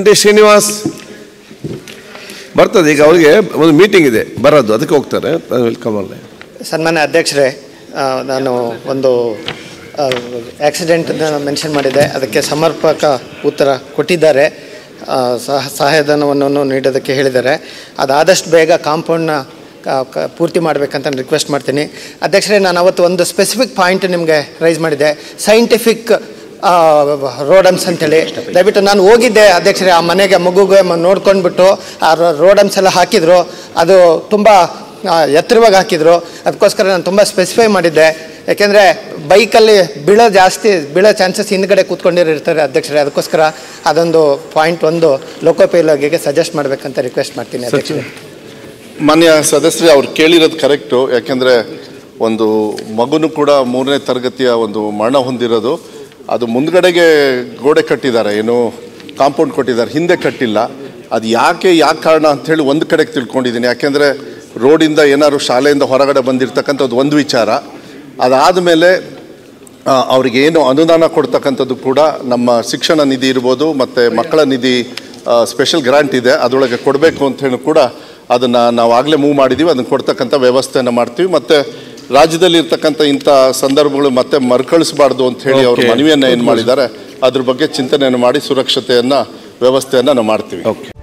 D Srinivas ಬರ್ತದೆ ಈಗ ಅವರಿಗೆ ಒಂದು ಮೀಟಿಂಗ್ ಇದೆ ಬರೋದು ಅದಕ್ಕೆ ಹೋಗ್ತಾರೆ ವೆಲ್ಕಮ್ ಅಲ್ಲೇ ಸನ್ಮಾನ್ಯ ಅಧ್ಯಕ್ಷರೇ ಆ, ನಾನು ಒಂದು ಆಕ್ಸಿಡೆಂಟ್ ಮೆನ್ಷನ್ ಮಾಡಿದೆ ಅದಕ್ಕೆ ಸಮರ್ಪಕ ಉತ್ತರ ಕೊಟ್ಟಿದ್ದಾರೆ ಆ, ಸಹ ಸಹಾಯಧನವನ್ನು ನೀಡೋದಕ್ಕೆ ಹೇಳಿದ್ದಾರೆ ಅದಾದಷ್ಟು ಬೇಗ ಕಾಂಪೌಂಡ್ನ ಕ- ಕ- ಪೂರ್ತಿ ಮಾಡಬೇಕಂತ ರಿಕ್ವೆಸ್ಟ್ ಮಾಡ್ತೀನಿ ಅಧ್ಯಕ್ಷರೇ ನಾನು ಅವತ್ತು ಒಂದು ಸ್ಪೆಸಿಫಿಕ್ ಪಾಯಿಂಟ್ ನಿಮಗೆ ರೈಸ್ ಮಾಡಿದೆ ಸೈಂಟಿಫಿಕ್ ರೋಡಮ್ಸ್ ಅಂತೇಳಿ ದಯವಿಟ್ಟು ನಾನು ಹೋಗಿದ್ದೆ ಅಧ್ಯಕ್ಷರೇ ಆ ಮನೆಗೆ ಮಗುಗೆ ಮ- ನೋಡ್ಕೊಂಡ್ಬಿಟ್ಟು ಆ ರೋಡಮ್ಸ್ ಎಲ್ಲ ಹಾಕಿದ್ರು ಅದು ತುಂಬ ಆ, ಎತ್ತರವಾಗಿ ಹಾಕಿದ್ರು ಅದಕ್ಕೋಸ್ಕರ ನಾನು ತುಂಬ ಸ್ಪೆಸಿಫೈ ಮಾಡಿದ್ದೆ ಯಾಕೆಂದರೆ ಬೈಕಲ್ಲಿ ಬೀಳೋ ಜಾಸ್ತಿ ಬೀಳೋ ಚಾನ್ಸಸ್ ಹಿಂದ್ಗಡೆ ಕೂತ್ಕೊಂಡಿರ್ತಾರೆ ಅಧ್ಯಕ್ಷರೇ ಅದಕ್ಕೋಸ್ಕರ ಅದೊಂದು ಪಾಯಿಂಟ್ ಒಂದು ಲೋಕೋಪಯೋಗಿಗೆ ಸಜೆಸ್ಟ್ ಮಾಡಬೇಕಂತ ರಿಕ್ವೆಸ್ಟ್ ಮಾಡ್ತೀನಿ ಅಧ್ಯಕ್ಷರೇ ಮಾನ್ಯ ಸದಸ್ಯರೇ ಅವ್ರು ಕೇಳಿರೋದು ಕರೆಕ್ಟು ಯಾಕೆಂದರೆ ಒಂದು ಮಗುನು ಕೂಡ ಮೂರನೇ ತರಗತಿಯ ಒಂದು ಮರಣ ಹೊಂದಿರೋದು ಅದು ಮುಂದ್ಗಡೆಗೆ ಗೋಡೆ ಕಟ್ಟಿದ್ದಾರೆ ಏನು ಕಾಂಪೌಂಡ್ ಕೊಟ್ಟಿದ್ದಾರೆ ಹಿಂದೆ ಕಟ್ಟಿಲ್ಲ ಅದು ಯಾಕೆ ಯಾಕೆ ಕಾರಣ ಅಂಥೇಳಿ ಒಂದು ಕಡೆಗೆ ತಿಳ್ಕೊಂಡಿದ್ದೀನಿ ಯಾಕೆಂದರೆ ರೋಡಿಂದ ಏನಾದ್ರು ಶಾಲೆಯಿಂದ ಹೊರಗಡೆ ಬಂದಿರತಕ್ಕಂಥದ್ದು ಒಂದು ವಿಚಾರ ಅದಾದಮೇಲೆ ಅವ್ರಿಗೆ ಏನು ಅನುದಾನ ಕೊಡ್ತಕ್ಕಂಥದ್ದು ಕೂಡ ನಮ್ಮ ಶಿಕ್ಷಣ ನಿಧಿ ಇರ್ಬೋದು ಮತ್ತು ಮಕ್ಕಳ ನಿಧಿ ಸ್ಪೆಷಲ್ ಗ್ರಾಂಟ್ ಇದೆ ಅದರೊಳಗೆ ಕೊಡಬೇಕು ಅಂತ ಹೇಳಿ ಕೂಡ ಅದನ್ನು ನಾವು ಆಗಲೇ ಮೂವ್ ಮಾಡಿದ್ದೀವಿ ಅದನ್ನು ಕೊಡ್ತಕ್ಕಂಥ ವ್ಯವಸ್ಥೆಯನ್ನು ಮಾಡ್ತೀವಿ ಮತ್ತು ರಾಜ್ಯದಲ್ಲಿ ಇರ್ತಕ್ಕಂಥ ಇಂಥ ಸಂದರ್ಭಗಳು ಮತ್ತೆ ಮರುಕಳಿಸಬಾರ್ದು ಅಂತ ಹೇಳಿ ಅವರು Okay. ಮನವಿಯನ್ನು ಏನು ಮಾಡಿದ್ದಾರೆ ಅದ್ರ ಬಗ್ಗೆ ಚಿಂತನೆಯನ್ನು ಮಾಡಿ ಸುರಕ್ಷತೆಯನ್ನು ವ್ಯವಸ್ಥೆಯನ್ನು ನಾವು ಮಾಡ್ತೀವಿ ಓಕೆ